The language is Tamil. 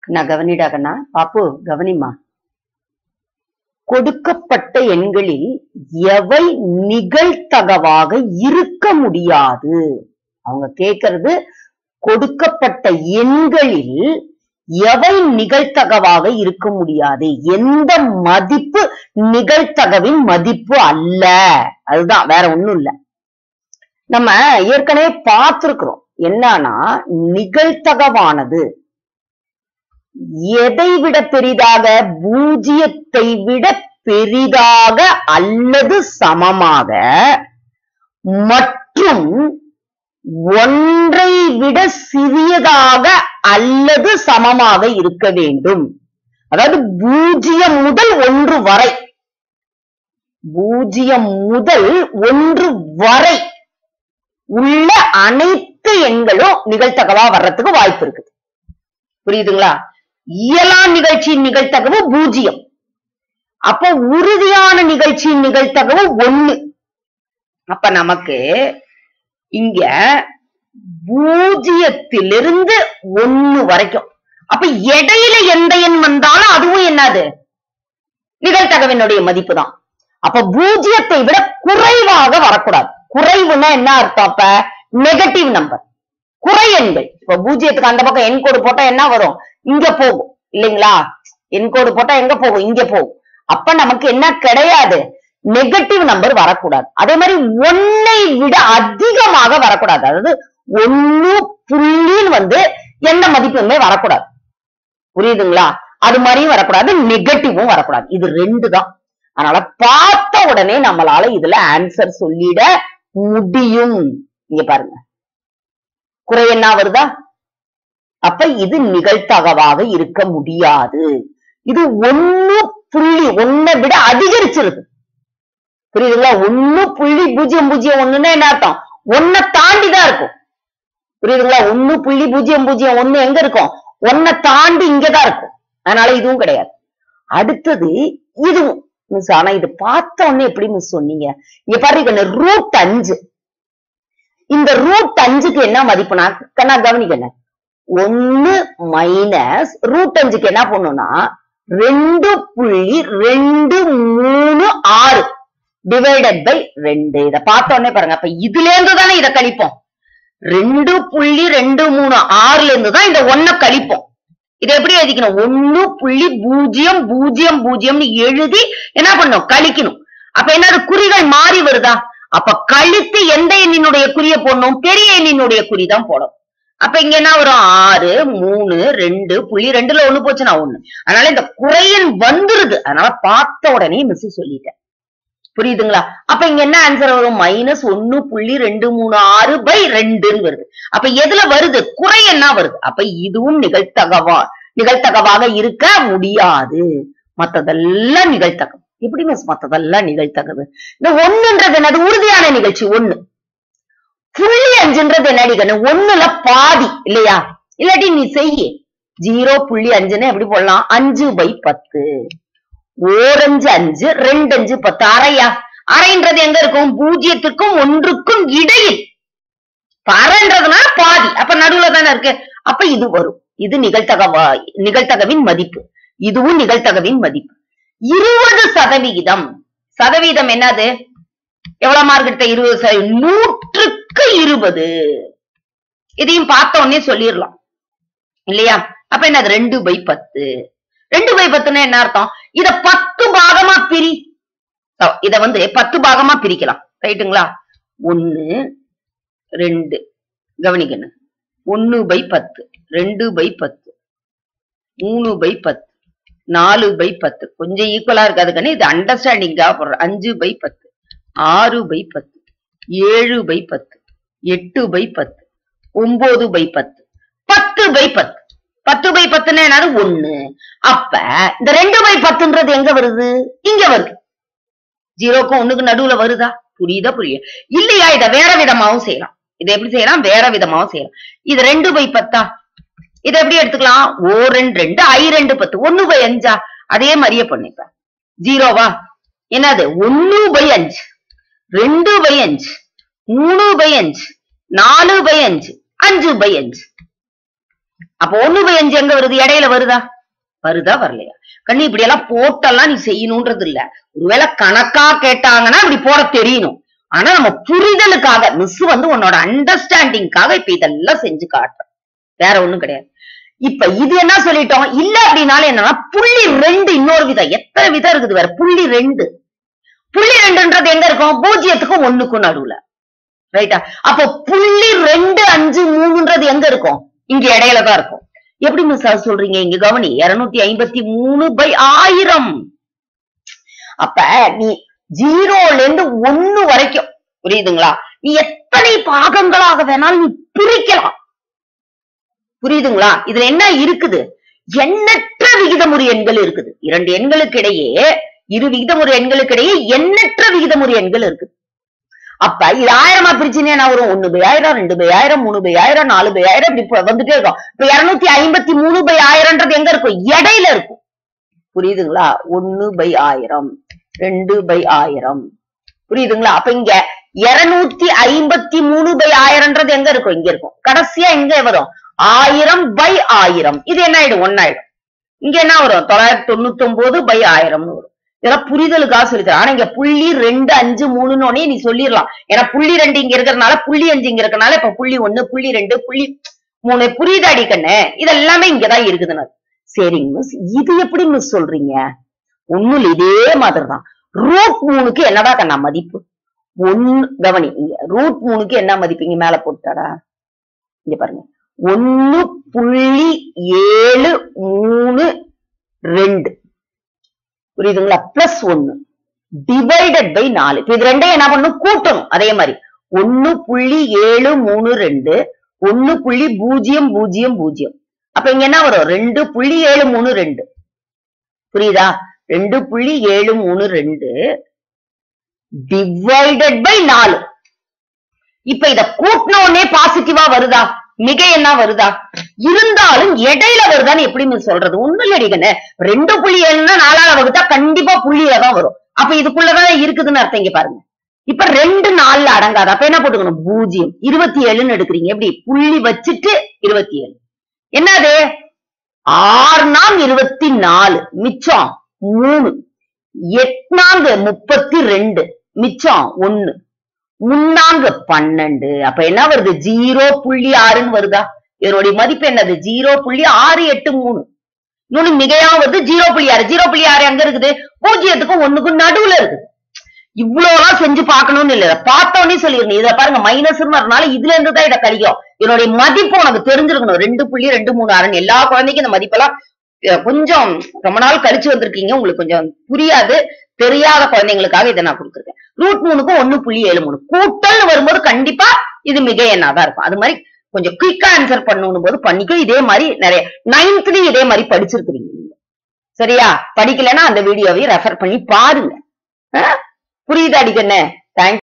நான் கவனிடா கண்ணா பாப்பு கவனிமா கொடுக்கப்பட்ட எண்களில் எவை நிகழ்தகவாக இருக்க முடியாது அவங்க கேக்குறது கொடுக்கப்பட்ட எண்களில் எவை நிகழ்தகவாக இருக்க முடியாது எந்த மதிப்பு நிகழ்தகவின் மதிப்பு அல்ல அதுதான் வேற ஒண்ணும் இல்ல நம்ம ஏற்கனவே பார்த்திருக்கிறோம் என்னன்னா நிகழ்தகவானது எதை விட பெரிதாக பூஜ்ஜியத்தை விட பெரிதாக அல்லது சமமாக மற்றும் ஒன்றை விட சிறியதாக அல்லது சமமாக இருக்க வேண்டும் அதாவது பூஜ்ஜியம் முதல் ஒன்று வரை பூஜ்ஜியம் முதல் ஒன்று வரை உள்ள அனைத்து எண்களும் நிகழ்த்தகவா வர்றதுக்கு வாய்ப்பு இருக்குது புரியுதுங்களா இயலா நிகழ்ச்சியின் நிகழ்த்தகவு பூஜ்ஜியம் அப்போ உறுதியான நிகழ்ச்சியின் நிகழ்த்தகவு ஒண்ணு அப்ப நமக்கு இங்க பூஜ்ஜியத்திலிருந்து ஒண்ணு வரைக்கும் அப்ப இடையில எந்த எண் வந்தாலும் அதுவும் என்னது நிகழ்த்தகவினுடைய மதிப்பு தான் அப்ப பூஜ்ஜியத்தை விட குறைவாக வரக்கூடாது குறைவுன்னா என்ன அர்த்தம் அப்ப நெகட்டிவ் நம்பர் குறை எண்கள் இப்ப பூஜ்ஜியத்துக்கு அந்த பக்கம் எண் கோடு போட்டா என்ன வரும் இங்க போகும் இல்லைங்களா எண் கோடு போட்டா எங்க போகும் இங்க போகும் அப்ப நமக்கு என்ன கிடையாது நெகட்டிவ் நம்பர் வரக்கூடாது அதே மாதிரி ஒன்னை விட அதிகமாக வரக்கூடாது அதாவது ஒண்ணு புள்ளின்னு வந்து எந்த மதிப்புமே வரக்கூடாது புரியுதுங்களா அது மாதிரியும் வரக்கூடாது நெகட்டிவும் வரக்கூடாது இது ரெண்டு தான் அதனால பார்த்த உடனே நம்மளால இதுல ஆன்சர் சொல்லிட முடியும் இங்க பாருங்க குறை என்ன வருதா அப்ப இது நிகழ்த்தகவாக இருக்க முடியாது இது ஒண்ணு புள்ளி ஒன்னை விட அதிகரிச்சிருக்கு புரியுதுங்களா ஒண்ணு புள்ளி பூஜ்ஜியம் பூஜ்ஜியம் ஒண்ணுன்னா என்ன அர்த்தம் ஒன்னை தாண்டி தான் இருக்கும் புரியுதுங்களா ஒண்ணு புள்ளி பூஜ்ஜியம் பூஜ்ஜியம் ஒண்ணு எங்க இருக்கும் ஒன்னை தாண்டி இங்கதான் இருக்கும் அதனால இதுவும் கிடையாது அடுத்தது இதுவும் மிஸ் ஆனா இது பார்த்த உடனே எப்படி மிஸ் சொன்னீங்க இங்க பாருங்க ரூட் அஞ்சு இந்த ரூட் அஞ்சுக்கு என்ன மதிப்புனா கண்ணா கவனிக்கண்ண ஒன்னு மைனஸ் ரூட் அஞ்சுக்கு என்ன பண்ணும்னா ரெண்டு புள்ளி ரெண்டு மூணு ஆறு டிவைடட் பை ரெண்டு இத பார்த்த உடனே பாருங்க அப்ப இதுல இருந்து தானே இத கழிப்போம் ரெண்டு புள்ளி ரெண்டு மூணு ஆறுல இருந்து தான் இந்த ஒன்ன கழிப்போம் இதை எப்படி எழுதிக்கணும் ஒண்ணு புள்ளி பூஜ்ஜியம் பூஜ்ஜியம் பூஜ்ஜியம்னு எழுதி என்ன பண்ணும் கழிக்கணும் அப்ப என்னது குறிகள் மாறி வருதா அப்ப கழித்து எந்த எண்ணினுடைய குறிய போடணும் பெரிய எண்ணினுடைய குறி தான் போடும் அப்ப இங்க என்ன வரும் ஆறு மூணு ரெண்டு புள்ளி ரெண்டுல ஒண்ணு போச்சுன்னா ஒண்ணு அதனால இந்த குறையன் வந்துருது அதனால பார்த்த உடனே மிஸ் சொல்லிட்டேன் புரியுதுங்களா அப்ப இங்க என்ன ஆன்சர் வரும் மைனஸ் ஒன்னு புள்ளி ரெண்டு மூணு ஆறு பை ரெண்டுன்னு வருது அப்ப எதுல வருது குறை என்ன வருது அப்ப இதுவும் நிகழ்த்தகவா நிகழ்த்தகவாக இருக்க முடியாது மத்ததெல்லாம் நிகழ்த்தகம் எப்படி மிஸ் மத்ததெல்லாம் நிகழ்த்தகவு இந்த ஒண்ணுன்றது என்னது உறுதியான நிகழ்ச்சி ஒண்ணு புள்ளி அஞ்சுன்றது என்னடி கண்ணு ஒண்ணுல பாதி இல்லையா இல்லாட்டி நீ செய்ய ஜீரோ புள்ளி அஞ்சுன்னு எப்படி போடலாம் அஞ்சு பை பத்து ஓரஞ்சு அஞ்சு ரெண்டு அஞ்சு பத்து அரையா அரைன்றது எங்க இருக்கும் பூஜ்ஜியத்துக்கும் ஒன்றுக்கும் இடையில் இப்ப அரைன்றதுனா பாதி அப்ப நடுவுல தானே இருக்கு அப்ப இது வரும் இது நிகழ்த்தகவா நிகழ்த்தகவின் மதிப்பு இதுவும் நிகழ்த்தகவின் மதிப்பு இருபது சதவிகிதம் சதவீதம் என்னது எவ்வளவு மார்க் எடுத்த இருபது சதவீதம் நூற்றுக்கு இருபது இதையும் பார்த்த உடனே சொல்லிடலாம் இல்லையா அப்ப என்னது ரெண்டு பை பத்து ரெண்டு பை பத்துன்னா என்ன அர்த்தம் இத பத்து பாகமா பிரி அஹ் இத வந்து பத்து பாகமா பிரிக்கலாம் ரைட்டுங்களா ஒன்னு ரெண்டு கவனிக்கணும் ஒன்னு பை பத்து ரெண்டு பை பத்து மூணு பை பத்து நாலு பை பத்து கொஞ்சம் ஈக்குவலா இருக்காது கண்ணு இது அண்டர்ஸ்டாண்டிங்கா போடுற அஞ்சு பை பத்து ஆறு பை பத்து ஏழு பை பத்து எட்டு பை பத்து ஒன்பது பை பத்து பத்து பை பத்து பத்து பை பத்துன்னா என்னது ஒண்ணு அப்ப இந்த ரெண்டு பை பத்துன்றது எங்க வருது இங்க வருது ஜீரோக்கும் ஒண்ணுக்கு நடுவுல வருதா புரியுதா புரியுது இல்லையா இத வேற விதமாவும் செய்யலாம் இதை எப்படி செய்யலாம் வேற விதமாவும் செய்யலாம் இது ரெண்டு பை பத்தா இத எப்படி எடுத்துக்கலாம் ஓ ரெண்டு ரெண்டு ஐ ரெண்டு பத்து ஒண்ணு பை அஞ்சா அதே மாதிரியே பண்ணிப்ப ஜீரோவா என்னது ஒண்ணு பை அஞ்சு ரெண்டு பை அஞ்சு மூணு பை அஞ்சு நாலு பை அஞ்சு அஞ்சு பை அஞ்சு அப்ப ஒண்ணு பை அஞ்சு எங்க வருது இடையில வருதா வருதா வரலையா கண்ணு இப்படி எல்லாம் போட்டெல்லாம் நீ செய்யணும்ன்றது இல்ல ஒருவேளை கணக்கா கேட்டாங்கன்னா இப்படி போட தெரியணும் ஆனா நம்ம புரிதலுக்காக மிஸ் வந்து உன்னோட அண்டர்ஸ்டாண்டிங்காக இப்ப இதெல்லாம் செஞ்சு காட்டுறோம் வேற ஒண்ணும் கிடையாது இப்ப இது என்ன சொல்லிட்டோம் இல்ல அப்படின்னாலும் என்னன்னா புள்ளி ரெண்டு இன்னொரு விதம் எத்தனை விதம் இருக்குது வேற புள்ளி ரெண்டு புள்ளி ரெண்டுன்றது எங்க இருக்கும் பூஜ்ஜியத்துக்கும் ஒண்ணுக்கும் நடுவுல ரைட்டா அப்போ புள்ளி ரெண்டு அஞ்சு மூணுன்றது எங்க இருக்கும் இங்க இடையில தான் இருக்கும் எப்படி மிஸ் அது சொல்றீங்க இங்க கவனி இருநூத்தி ஐம்பத்தி மூணு பை ஆயிரம் அப்ப நீ ஜீரோல இருந்து ஒண்ணு வரைக்கும் புரியுதுங்களா நீ எத்தனை பாகங்களாக வேணாலும் நீ பிரிக்கலாம் புரியுதுங்களா இதுல என்ன இருக்குது எண்ணற்ற விகிதமுறு எண்கள் இருக்குது இரண்டு எண்களுக்கு இடையே இரு விகிதமுறு எண்களுக்கு இடையே எண்ணற்ற விகிதமுறு எண்கள் இருக்குது அப்ப இது ஆயிரமா பிரிச்சுனே என்ன வரும் ஒண்ணு பை ஆயிரம் ரெண்டு பை ஆயிரம் மூணு பை ஆயிரம் நாலு பை ஆயிரம் இப்படி ப- வந்துட்டே இருக்கும் இப்ப இருநூத்தி ஐம்பத்தி மூணு பை ஆயிரம்ன்றது எங்க இருக்கும் இடையில இருக்கும் புரியுதுங்களா ஒண்ணு பை ஆயிரம் ரெண்டு பை ஆயிரம் புரியுதுங்களா அப்ப இங்க இருநூத்தி ஐம்பத்தி மூணு பை ஆயிரம்ன்றது எங்க இருக்கும் இங்க இருக்கும் கடைசியா எங்க வரும் ஆயிரம் பை ஆயிரம் இது என்ன ஆயிடும் ஒன்னாயிடும் இங்க என்ன வரும் தொள்ளாயிரத்தி தொண்ணூத்தி ஒன்பது பை ஆயிரம்னு வரும் இதெல்லாம் புரிதலுக்காக சொல்லித்தரேன் ஆனா இங்க புள்ளி ரெண்டு அஞ்சு மூணுன்னு உடனே நீ சொல்லிடலாம் ஏன்னா புள்ளி ரெண்டு இங்க இருக்கிறதுனால புள்ளி அஞ்சு இங்க இருக்கறனால இப்ப புள்ளி ஒண்ணு புள்ளி ரெண்டு புள்ளி மூணு புரியுது அடிக்கண்ணு இது எல்லாமே இங்கதான் இருக்குதுன்னு சரிங்க மிஸ் இது எப்படி மிஸ் சொல்றீங்க ஒண்ணும் இல்ல இதே மாதிரிதான் ரூட் மூணுக்கு என்னடா கண்ணா மதிப்பு ஒன்னு கவனி இங்க ரூட் மூணுக்கு என்ன மதிப்பு இங்க மேல போட்டாடா இங்க பாருங்க ஒன்னு புள்ளி ஏழு மூணு ரெண்டு புரியுதுங்களா பிளஸ் ஒன்னு டிவைடட் பை நாலு இப்ப இது ரெண்டையும் என்ன பண்ணணும் கூட்டணும் அதே மாதிரி ஒன்னு புள்ளி ஏழு மூணு ரெண்டு ஒன்னு புள்ளி பூஜ்ஜியம் பூஜ்ஜியம் பூஜ்ஜியம் அப்ப இங்க என்ன வரும் ரெண்டு புள்ளி ஏழு மூணு ரெண்டு புரியுதா ரெண்டு புள்ளி ஏழு மூணு ரெண்டு டிவைடட் பை நாலு இப்ப இத கூட்டின உடனே பாசிட்டிவா வருதா மிக என்ன வருதா இருந்தாலும் இடையில வருதான்னு எப்படி நீ சொல்றது ஒண்ணும் இல்லடி கண்ணு ரெண்டு புள்ளி ஏழுன்னா நாலாவது வகுத்தா கண்டிப்பா புள்ளியில தான் வரும் அப்ப இதுக்குள்ளதான் இருக்குதுன்னு அர்த்தம் இங்க பாருங்க இப்ப ரெண்டு நாள்ல அடங்காது அப்ப என்ன போட்டுக்கணும் பூஜ்ஜியம் இருபத்தி ஏழுன்னு எடுக்கிறீங்க எப்படி புள்ளி வச்சுட்டு இருபத்தி ஏழு என்னது ஆறு நாள் இருபத்தி நாலு மிச்சம் மூணு எட்நான்கு முப்பத்தி ரெண்டு மிச்சம் ஒண்ணு முன்னாங்கு பன்னெண்டு அப்ப என்ன வருது ஜீரோ புள்ளி ஆறுன்னு வருதா இதனுடைய மதிப்பு என்னது ஜீரோ புள்ளி ஆறு எட்டு மூணு இன்னொன்னு மிகையா வருது ஜீரோ புள்ளி ஆறு ஜீரோ புள்ளி ஆறு எங்க இருக்குது பூஜ்ஜியத்துக்கும் ஒண்ணுக்கும் நடுவுல இருக்குது இவ்வளவுலாம் செஞ்சு பார்க்கணும்னு இல்ல இதை பார்த்த உடனே சொல்லிருந்தேன் இதை பாருங்க மைனஸ்னால இதுல இருந்து தான் இதை கழிக்கும் இதனுடைய மதிப்பு உனக்கு தெரிஞ்சிருக்கணும் ரெண்டு புள்ளி ரெண்டு மூணு ஆறுன்னு எல்லா குழந்தைக்கும் இந்த மதிப்பெல்லாம் அஹ், கொஞ்சம் ரொம்ப நாள் கழிச்சு வந்திருக்கீங்க உங்களுக்கு கொஞ்சம் புரியாது தெரியாத குழந்தைங்களுக்காக இதை நான் கொடுத்துருக்கேன் ரூட் மூணுக்கும் ஒண்ணு புள்ளி ஏழு மூணு கூட்டல்னு வரும்போது கண்டிப்பா இது மிக எண்ணாதான் இருக்கும் அது மாதிரி கொஞ்சம் குயிக்கா ஆன்சர் பண்ணணும் போது பண்ணிக்கோ இதே மாதிரி நிறைய நைன்த்லயும் இதே மாதிரி படிச்சிருக்கிறீங்க நீங்க சரியா படிக்கலைன்னா அந்த வீடியோவையும் ரெஃபர் பண்ணி பாருங்க ஆ? புரியுதா அடிக்கண்ணே